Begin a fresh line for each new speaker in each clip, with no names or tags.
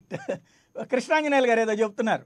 Right Krishnanjaneyulu గారు ఏదో చెప్తున్నారు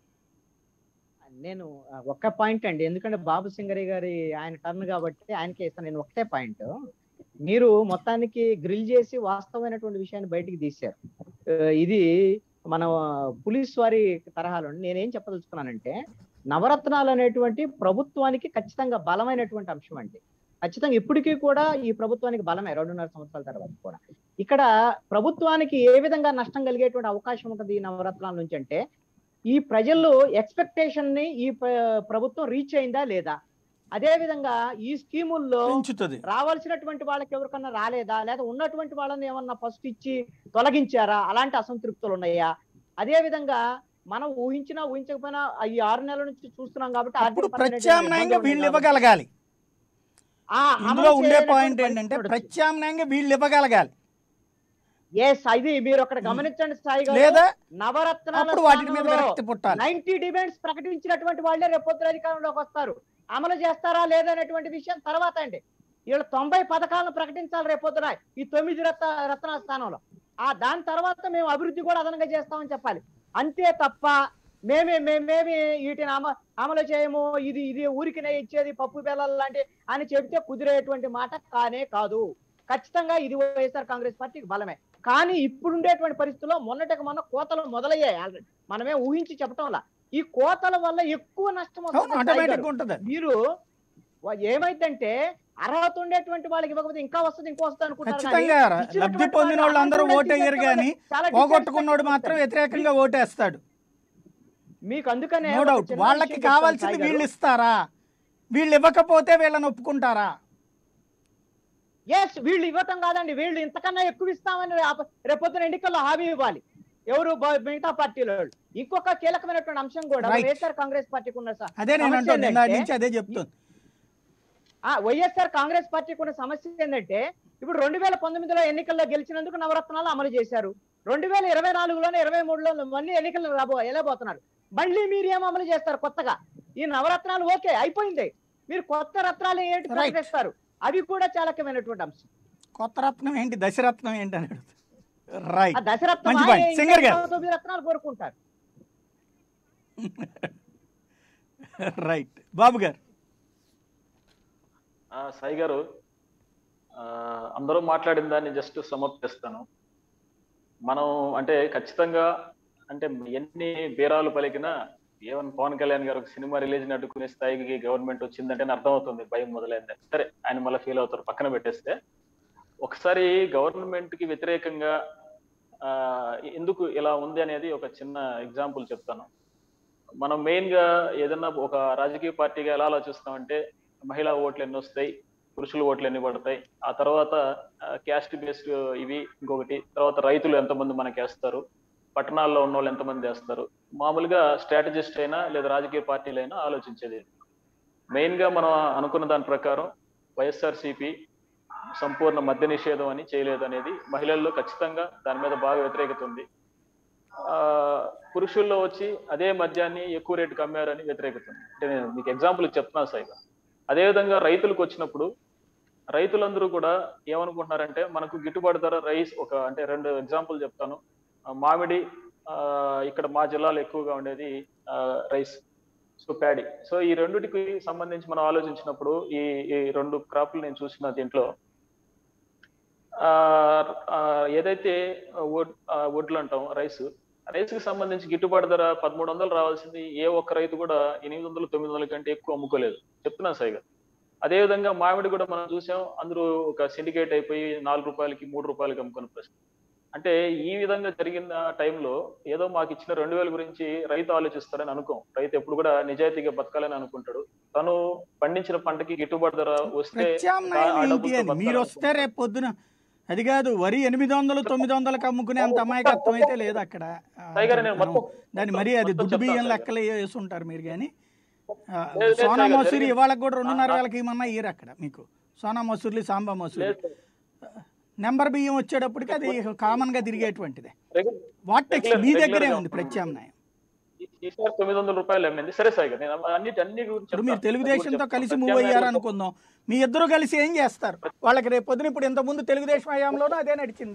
నేను ఆ, ఒక్క పాయింట్ అండి ఎందుకంటే బాబు సింగరి గారి ఆయన టర్న్ కాబట్టి ఆయనకే ఇస్తాను నేను ఒకటే పాయింట్ మీరు మొత్తానికి గ్రిల్ చేసి వాస్తవమైనటువంటి విషయాన్ని బయటికి తీశారు ఆ, ఇది మన పులిస్ వారి తరహాలో నేనేం చెప్పదలుచుకున్నానంటే నవరత్నాలు అనేటువంటి ప్రభుత్వానికి ఖచ్చితంగా బలమైనటువంటి అంశం అండి ఖచ్చితంగా ఇప్పటికీ కూడా ఈ ప్రభుత్వానికి బలమే రెండున్నర సంవత్సరాల తర్వాత కూడా ఇక్కడ ప్రభుత్వానికి ఏ విధంగా నష్టం కలిగేటువంటి అవకాశం ఉంటుంది ఈ నవరత్నాల నుంచి అంటే ఈ ప్రజలు ఎక్స్పెక్టేషన్ ని ఈ ప్ర- ప్రభుత్వం రీచ్ అయిందా లేదా అదే విధంగా ఈ స్కీముల్లో
పెంచుతుంది
రావాల్సినటువంటి వాళ్ళకి ఎవరికన్నా రాలేదా లేదా ఉన్నటువంటి వాళ్ళని ఏమన్నా ఫస్ట్ ఇచ్చి తొలగించారా అలాంటి అసంతృప్తులు ఉన్నాయా అదే విధంగా మనం ఊహించినా ఊహించకపోయినా ఈ ఆరు నెలల నుంచి చూస్తున్నాం కాబట్టి
అప్పుడు
ఆర్థికపరమైనటువంటి
ప్రత్యామ్నాయంగా
ఇబ్బందులు
వీళ్ళు
ఉన్నాయి కాబట్టి
ఇవ్వగలగాలి
ఆ
ఇందులో
అమలు
ఉండే
చేయనటువంటి
పాయింట్ ఏంటంటే
పరిస్థితి
ప్రత్యామ్నాయంగా వీళ్ళు ఇవ్వగలగాలి
ఎస్ అది మీరు అక్కడ గమనించండి సాయి గారు
లేదా
నవరత్నాల
అప్పుడు వాటి మీద
స్థానంలో
విరక్తి పుట్టాలి
నైన్టీ డిమాండ్స్ ప్రకటించినటువంటి వాళ్ళే రేపొద్దున అధికారంలోకి వస్తారు అమలు చేస్తారా లేదనేటువంటి విషయం తర్వాత అండి వీళ్ళు తొంభై పథకాలను ప్రకటించాలి రేపొద్దున ఈ తొమ్మిది రత్న రత్నాల స్థానంలో ఆ దాని తర్వాత మేము అభివృద్ధి కూడా అదనంగా చేస్తామని చెప్పాలి అంతే తప్ప మేమే మేమేమి వీటిని అమ అమలు చేయము ఇది ఇది ఊరికినే ఇచ్చేది పప్పు బెల్లలు లాంటి అని చెబితే కుదిరేటువంటి మాట కానే కాదు ఖచ్చితంగా ఇది వైఎస్ఆర్ కాంగ్రెస్ పార్టీకి బలమే కానీ ఇప్పుడు ఉండేటువంటి పరిస్థితుల్లో మొన్నటికి మొన్న కోతలు మొదలయ్యాయి ఆల్రెడీ మనమే ఊహించి చెప్పటంలా ఈ కోతల వల్ల ఎక్కువ నష్టం వస్తుంది సాయి
ఆటోమేటిక్
గారు.
ఉంటుంది అది.
మీరు వా- ఏమైందంటే అర్హత ఉండేటువంటి వాళ్ళకి ఇవ్వకపోతే ఇంకా వస్తుంది ఇంకో వస్తుంది అనుకుంటారు కానీ
ఖచ్చితంగా
ఇచ్చినటువంటి
లబ్ధి పొందిన
వాళ్ళకి
వాళ్ళందరూ
అర్హత
ఓటు వేయరు
ఉండేటువంటి
కానీ
చాలా
పోగొట్టుకున్నోడు
dissatisfaction
మాత్రం
వస్తుంది.
వ్యతిరేకంగా ఓటేస్తాడు
మీకు అందుకనే
నో
ఒక
డౌట్
చిన్న
వాళ్ళకి
విషయం చెప్తాను
కావాల్సింది
సాయి గారు.
వీళ్ళు ఇస్తారా వీళ్ళు ఇవ్వకపోతే వీళ్ళని ఒప్పుకుంటారా
ఎస్ వీళ్ళు ఇవ్వటం కాదండి వీళ్ళు ఇంతకన్నా ఎక్కువ ఇస్తామని రేప- రేపొద్దున ఎన్నికల్లో హామీ ఇవ్వాలి ఎవరు బ- మిగతా పార్టీల వాళ్ళు ఇంకొక కీలకమైనటువంటి అంశం కూడా
Right.
వైఎస్ఆర్ కాంగ్రెస్ పార్టీకి ఉన్న స-
అదే నేను
సమస్య
అంటుంది
ఏంటంటే,
ఇందాక నుంచి అదే చెప్తుంది
ఆ వైఎస్ఆర్ కాంగ్రెస్ పార్టీకి ఉన్న సమస్య ఏంటంటే ఇప్పుడు రెండు వేల పంతొమ్మిదిలో ఎన్నికల్లో గెలిచినందుకు నవరత్నాలు అమలు చేశారు రెండు వేల ఇరవై నాలుగులోనే ఇరవై మూడులో మళ్ళీ ఎన్నికలు రాబో వెళ్ళబోతున్నారు మళ్ళీ మీరు ఏం అమలు చేస్తారు కొత్తగా ఈ నవరత్నాలు ఓకే అయిపోయింది మీరు కొత్త రత్నాలు ఏంటి
Right.
ప్రకటిస్తారు అవి కూడా చాలా కీలకమైనటువంటి అంశం
కొత్త రత్నం ఏంటి దశరత్నం ఏంటి అని అడుగుతుంది రైట్
ఆ దశరత్నం
మంచి point.
ఆయన
సింగర్
ఇంకా
గారు.
తొమ్మిది రత్నాలు కోరుకుంటారు
రైట్ బాబు గారు
ఆ, సాయి గారు ఆ, అందరూ మాట్లాడిన దాన్ని జస్ట్ సమర్పిస్తాను మనం అంటే ఖచ్చితంగా అంటే ఎన్ని బీరాలు పలికినా ఏమన్ పవన్ కళ్యాణ్ గారు ఒక సినిమా రిలీజ్ అడ్డుకునే స్థాయికి గవర్నమెంట్ వచ్చిందంటే అర్థమవుతుంది భయం మొదలైంది సరే ఆయన మళ్ళీ ఫీల్ అవుతారు పక్కన పెట్టేస్తే ఒకసారి గవర్నమెంట్ కి వ్యతిరేకంగా ఆ, ఎందుకు ఇలా ఉంది అనేది ఒక చిన్న ఎగ్జాంపుల్ చెప్తాను మనం మెయిన్ గా ఏదన్నా ఒక రాజకీయ పార్టీగా ఎలా ఆలోచిస్తామంటే మహిళా ఓట్లు ఎన్ని వస్తాయి పురుషుల ఓట్లు ఎన్ని పడతాయి ఆ తర్వాత క్యాస్ట్ బేస్డ్ ఇవి ఇంకొకటి తర్వాత రైతులు ఎంతమంది మనకి వేస్తారు పట్టణాల్లో ఉన్న వాళ్ళు ఎంతమంది వేస్తారు మామూలుగా స్ట్రాటజిస్ట్ అయినా లేదా రాజకీయ పార్టీలైనా ఆలోచించేది మెయిన్ గా మనం అనుకున్న దాని ప్రకారం వైఎస్ఆర్ సంపూర్ణ మద్య నిషేధం అని చేయలేదు అనేది మహిళల్లో ఖచ్చితంగా దాని మీద బాగా వ్యతిరేకత ఉంది ఆ పురుషుల్లో వచ్చి అదే మద్యాన్ని ఎక్కువ రేటుకి అమ్మారని వ్యతిరేకత ఉంది అంటే నేను మీకు ఎగ్జాంపుల్ చెప్తున్నాను సైగా అదేవిధంగా రైతులకు వచ్చినప్పుడు రైతులందరూ కూడా ఏమనుకుంటున్నారంటే మనకు గిట్టుబాటు ధర రైస్ ఒక అంటే రెండు ఎగ్జాంపుల్ చెప్తాను ఆ, మామిడి ఆ, ఇక్కడ మా జిల్లాలో ఎక్కువగా ఉండేది ఆ, రైస్ సో ప్యాడీ సో ఈ రెండిటికి సంబంధించి మనం ఆలోచించినప్పుడు ఈ ఈ రెండు క్రాప్లు నేను చూసిన దీంట్లో ఆ, ఆ, ఏదైతే వడ్- ఆ, వడ్లు అంటాం రైస్ రైస్ కి సంబంధించి గిట్టుబాటు ధర పదమూడు వందలు రావాల్సింది ఏ ఒక్క రైతు కూడా ఎనిమిది వందలు తొమ్మిది వందల కంటే ఎక్కువ అమ్ముకోలేదు చెప్తున్నాను సైగా అదే విధంగా మామిడి కూడా మనం చూసాం అందరూ ఒక సిండికేట్ అయిపోయి నాలుగు రూపాయలకి మూడు రూపాయలకి అమ్ముకున్న ప్రశ్న అంటే ఈ విధంగా జరిగిన టైంలో ఏదో మాకు ఇచ్చిన రెండు వేల గురించి రైతు ఆలోచిస్తాడని అనుకోం రైతు ఎప్పుడు కూడా నిజాయితీగా బతకాలని అనుకుంటాడు తను పండించిన పంటకి గిట్టుబాటు ధర వస్తే
ప్రత్యామ్నాయం
ఆ
ఏంటి
డబ్బులతో
అని మీరు వస్తే రేపు పొద్దున అది కాదు వరి ఎనిమిది వందలు తొమ్మిది వందలకు అమ్ముకునే అంత అమాయకత్వం అయితే లేదు అక్కడ ఆ,
సాయి గారు నేను మొత్తం-
దాన్ని మరీ అది
మొత్తం
దుడ్డు బియ్యం
చెప్తాను
లెక్కలు వేసి ఉంటారు మీరు కానీ ఆ,
లేదు, లేదు
సోనా
సాయి గారు,
మసూరి
జరిగింది.
ఇవాళకి కూడా రెండున్నర
ఆ, ఆ.
వేలకి ఇమన్నా ఇయ్యరు అక్కడ మీకు సోనా మసూరి సాంబా మసూరి
లేదు
నెంబర్ బియ్యం వచ్చేటప్పటికి అది కామన్ గా తిరిగేటువంటిదే
రెగ్యులర్
వాట్ టెక్స్
Regular-
మీ
regular
దగ్గరే
గా
ఉంది
ఉంటుంది.
ప్రత్యామ్నాయం
ఈ- ఈసారి తొమ్మిది వందల రూపాయలు అమ్మింది సరే సాయి గారు నేను అన్నిటి అన్ని గురించి
ఇప్పుడు మీరు
చెప్తాను.
తెలుగుదేశంతో
అది కూడా
కలిసి
చెప్తాను.
మూవ్ అయ్యారు
ప్రత్యామ్నాయాలు
అనుకుందాం మీ ఇద్దరు కలిసి ఏం చేస్తారు వాళ్ళకి రేపు పొద్దున ఇప్పుడు ఇంత ముందు తెలుగుదేశం హయాంలోనూ అదే నడిచింది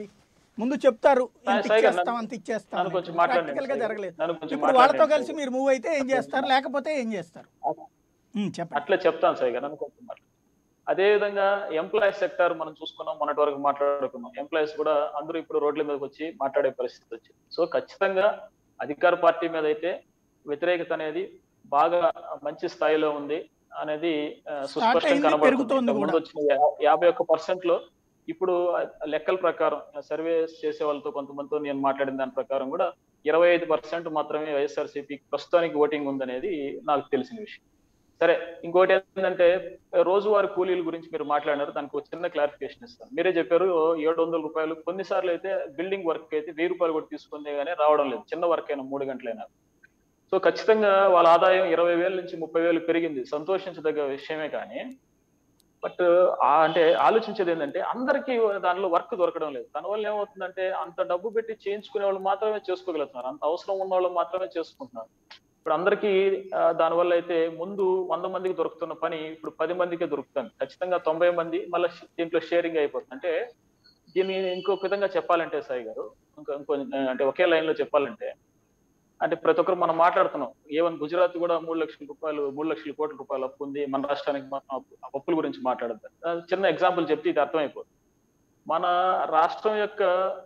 ముందు చెప్తారు ఇంత
సాయి గారు,
ఇచ్చేస్తాం
నన్ను-
అంత ఇచ్చేస్తాం
నన్ను కొంచెం మాట్లాడండి,
ప్రాక్టికల్ గా
సాయి గారు.
జరగలేదు
నన్ను కొంచెం
ఇప్పుడు వాళ్ళతో
మాట్లాడండి,
కలిసి
సాయి
మీరు మూవ్ అయితే ఏం చేస్తారు లేకపోతే ఏం చేస్తారు ఉమ్, చెప్పండి
అట్లా చెప్తాను సాయి గారు అనుకుంటున్నారు అదే విధంగా ఎంప్లాయీస్ సెక్టర్ మనం చూసుకున్నాం మొన్నటి వరకు మాట్లాడుకున్నాం ఎంప్లాయీస్ కూడా అందరూ ఇప్పుడు రోడ్ల మీదకి వచ్చి మాట్లాడే పరిస్థితి వచ్చింది సో ఖచ్చితంగా అధికార పార్టీ మీద అయితే వ్యతిరేకత అనేది బాగా మంచి స్థాయిలో ఉంది అనేది ఆ, సుస్పష్టంగా
అయింది,
కనబడుతుంది
పెరుగుతోంది
ఇంతకు ముందు
కూడా.
వచ్చిన యా- యాభై ఒక్క పర్సెంట్ లో ఇప్పుడు లెక్కల ప్రకారం సర్వేస్ చేసే వాళ్ళతో కొంతమందితో నేను మాట్లాడిన దాని ప్రకారం కూడా ఇరవై ఐదు పర్సెంట్ మాత్రమే వైఎస్ఆర్సీపీ ప్రస్తుతానికి ఓటింగ్ ఉందనేది నాకు తెలిసిన విషయం సరే ఇంకోటి ఏంటంటే రోజువారీ కూలీల గురించి మీరు మాట్లాడినారు దానికి ఒక చిన్న క్లారిఫికేషన్ ఇస్తాను మీరే చెప్పారు ఏడు వందల రూపాయలు కొన్నిసార్లు అయితే బిల్డింగ్ వర్క్ అయితే వెయ్యి రూపాయలు కూడా తీసుకుందే కానీ రావడం లేదు చిన్న వర్క్ అయినా మూడు గంటలైనా సో ఖచ్చితంగా వాళ్ళ ఆదాయం ఇరవై వేల నుంచి ముప్పై వేలు పెరిగింది సంతోషించదగ్గ విషయమే కానీ బట్ ఆ అంటే ఆలోచించేది ఏంటంటే అందరికీ దానిలో వర్క్ దొరకడం లేదు దానివల్ల ఏమవుతుందంటే అంత డబ్బు పెట్టి చేయించుకునే వాళ్ళు మాత్రమే చేసుకోగలుగుతున్నారు అంత అవసరం ఉన్న వాళ్ళు మాత్రమే చేసుకుంటున్నారు ఇప్పుడు అందరికీ ఆ, దానివల్ల అయితే ముందు వంద మందికి దొరుకుతున్న పని ఇప్పుడు పది మందికే దొరుకుతుంది ఖచ్చితంగా తొంభై మంది మళ్ళీ దీంట్లో షేరింగ్ అయిపోతుంది అంటే దీన్ని ఇంకొక విధంగా చెప్పాలంటే సాయి గారు ఇంకో ఇంకో అంటే ఒకే లైన్ లో చెప్పాలంటే అంటే ప్రతి ఒక్కరు మనం మాట్లాడుతున్నాం ఈవెన్ గుజరాత్ కూడా మూడు లక్షల రూపాయలు మూడు లక్షల కోట్ల రూపాయలు అప్పు ఉంది మన రాష్ట్రానికి మాత్రం అప్పు అప్పుల గురించి మాట్లాడద్దు ఆ, చిన్న ఎగ్జాంపుల్ చెప్తే ఇది అర్థమైపోతుంది మన రాష్ట్రం యొక్క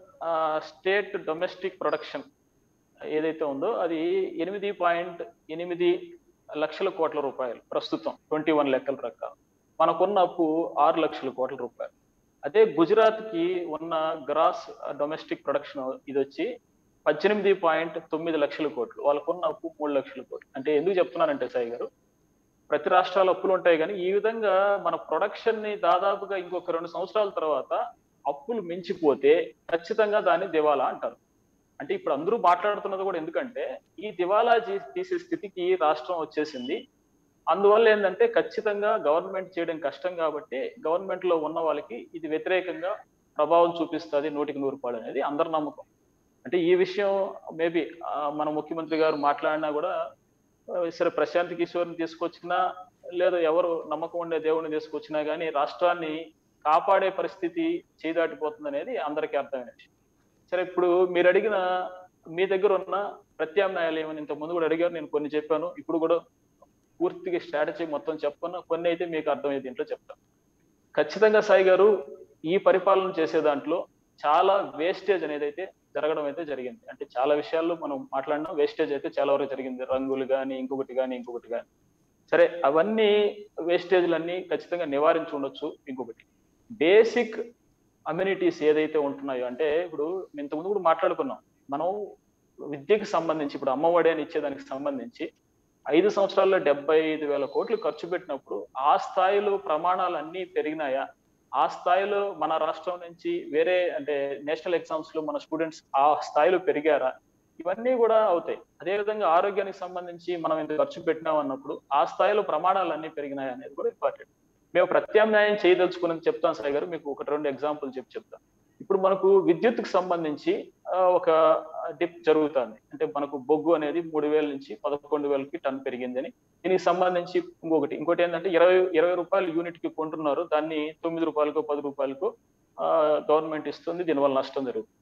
స్టేట్ డొమెస్టిక్ ప్రొడక్షన్ ఏదైతే ఉందో అది ఎనిమిది పాయింట్ ఎనిమిది లక్షల కోట్ల రూపాయలు ప్రస్తుతం ట్వంటీ వన్ లెక్కల ప్రకారం మనకున్న అప్పు ఆరు లక్షల కోట్ల రూపాయలు అదే గుజరాత్ కి ఉన్న గ్రాస్ డొమెస్టిక్ ప్రొడక్షన్ ఇది వచ్చి పద్దెనిమిది పాయింట్ తొమ్మిది లక్షల కోట్లు వాళ్ళకున్న అప్పు మూడు లక్షల కోట్లు అంటే ఎందుకు చెప్తున్నానంటే సాయి గారు ప్రతి రాష్ట్రాల అప్పులు ఉంటాయి కానీ ఈ విధంగా మన ప్రొడక్షన్ ని దాదాపుగా ఇంకొక రెండు సంవత్సరాల తర్వాత అప్పులు మించిపోతే ఖచ్చితంగా దాన్ని దివాలా అంటారు అంటే ఇప్పుడు అందరూ మాట్లాడుతున్నది కూడా ఎందుకంటే ఈ దివాలా జీ- తీసే స్థితికి రాష్ట్రం వచ్చేసింది అందువల్ల ఏంటంటే ఖచ్చితంగా గవర్నమెంట్ చేయడం కష్టం కాబట్టి గవర్నమెంట్ లో ఉన్న వాళ్ళకి ఇది వ్యతిరేకంగా ప్రభావం చూపిస్తుంది నూటికి నూరు రూపాయలు అనేది అందరి నమ్మకం అంటే ఈ విషయం మేబీ మన ముఖ్యమంత్రి గారు మాట్లాడినా కూడా ఆ, సరే ప్రశాంత్ కిషోర్ని తీసుకొచ్చినా లేదా ఎవరు నమ్మకం ఉండే దేవుడిని తీసుకొచ్చినా కానీ రాష్ట్రాన్ని కాపాడే పరిస్థితి చేదాటిపోతుంది అనేది అందరికీ అర్థమైన విషయం సరే ఇప్పుడు మీరు అడిగిన మీ దగ్గర ఉన్న ప్రత్యామ్నాయాలు ఏమని ఇంత ముందు కూడా అడిగారు నేను కొన్ని చెప్పాను ఇప్పుడు కూడా పూర్తిగా స్ట్రాటజీ మొత్తం చెప్పను కొన్ని అయితే మీకు అర్థమయ్యే దీంట్లో చెప్తాను ఖచ్చితంగా సాయి గారు ఈ పరిపాలన చేసే దాంట్లో చాలా వేస్టేజ్ అనేది అయితే జరగడం అయితే జరిగింది అంటే చాలా విషయాల్లో మనం మాట్లాడినా వేస్టేజ్ అయితే చాలా వరకు జరిగింది రంగులు కానీ ఇంకొకటి కానీ ఇంకొకటి కానీ సరే అవన్నీ వేస్టేజ్లన్నీ ఖచ్చితంగా నివారించి ఉండొచ్చు ఇంకొకటి బేసిక్ అమ్యూనిటీస్ ఏదైతే ఉంటున్నాయో అంటే ఇప్పుడు ఇంతకుముందు కూడా మాట్లాడుకున్నాం మనం విద్యకి సంబంధించి ఇప్పుడు అమ్మఒడి అని ఇచ్చేదానికి సంబంధించి ఐదు సంవత్సరాల్లో డెబ్బై ఐదు వేల కోట్లు ఖర్చు పెట్టినప్పుడు ఆ స్థాయిలో ప్రమాణాలు అన్నీ పెరిగినాయా ఆ స్థాయిలో మన రాష్ట్రం నుంచి వేరే అంటే నేషనల్ ఎగ్జామ్స్ లో మన స్టూడెంట్స్ ఆ స్థాయిలో పెరిగారా ఇవన్నీ కూడా అవుతాయి అదేవిధంగా ఆరోగ్యానికి సంబంధించి మనం ఇంత ఖర్చు పెట్టినాం అన్నప్పుడు ఆ స్థాయిలో ప్రమాణాలు అన్ని పెరిగినాయి అనేది కూడా ఇంపార్టెంట్ మేము ప్రత్యామ్నాయం చేయదలుచుకున్నది చెప్తాం సాయి గారు మీకు ఒకటి రెండు ఎగ్జాంపుల్ చెప్పి చెప్తాం ఇప్పుడు మనకు విద్యుత్కు సంబంధించి ఆ, ఒక డిప్ జరుగుతుంది అంటే మనకు బొగ్గు అనేది మూడు వేల నుంచి పదకొండు వేలకి టన్ పెరిగిందని దీనికి సంబంధించి ఇంకొకటి ఇంకోటి ఏంటంటే ఇరవై ఇరవై రూపాయలు యూనిట్ కి కొంటున్నారు దాన్ని తొమ్మిది రూపాయలకు పది రూపాయలకు గవర్నమెంట్ ఇస్తుంది దీనివల్ల నష్టం జరుగుతుంది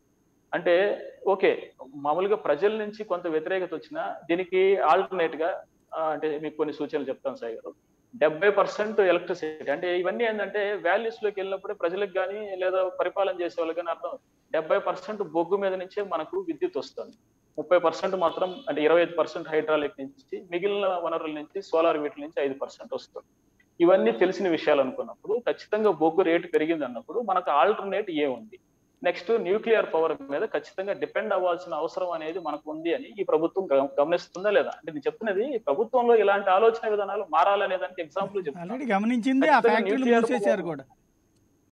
అంటే ఓకే మామూలుగా ప్రజల నుంచి కొంత వ్యతిరేకత వచ్చినా దీనికి ఆల్టర్నేట్ గా ఆ, అంటే మీకు కొన్ని సూచనలు చెప్తాను సాయి గారు డెబ్బై పర్సెంట్ ఎలక్ట్రిసిటీ అంటే ఇవన్నీ ఏంటంటే వాల్యూస్ లోకి వెళ్ళినప్పుడు ప్రజలకు కానీ లేదా పరిపాలన చేసే వాళ్ళకి కానీ అర్థం డెబ్బై పర్సెంట్ బొగ్గు మీద నుంచే మనకు విద్యుత్ వస్తుంది ముప్పై పర్సెంట్ మాత్రం అంటే ఇరవై ఐదు పర్సెంట్ హైడ్రాలిక్ నుంచి మిగిలిన వనరుల నుంచి సోలార్ వీటి నుంచి ఐదు పర్సెంట్ వస్తుంది ఇవన్నీ తెలిసిన విషయాలు అనుకున్నప్పుడు ఖచ్చితంగా బొగ్గు రేటు పెరిగింది అన్నప్పుడు మనకు ఆల్టర్నేట్ ఏ ఉంది నెక్స్ట్ న్యూక్లియర్ పవర్ మీద ఖచ్చితంగా డిపెండ్ అవ్వాల్సిన అవసరం అనేది మనకు ఉంది అని ఈ ప్రభుత్వం గమ- గమనిస్తుందా లేదా అంటే నేను చెప్తున్నది ప్రభుత్వంలో ఇలాంటి ఆలోచన విధానాలు మారాలనే దానికి ఎగ్జాంపుల్ చెప్తాను
ఆల్రెడీ గమనించింది ఆ
ఖచ్చితంగా
ఫ్యాక్టరీలు
nuclear
మూసేశారు కూడా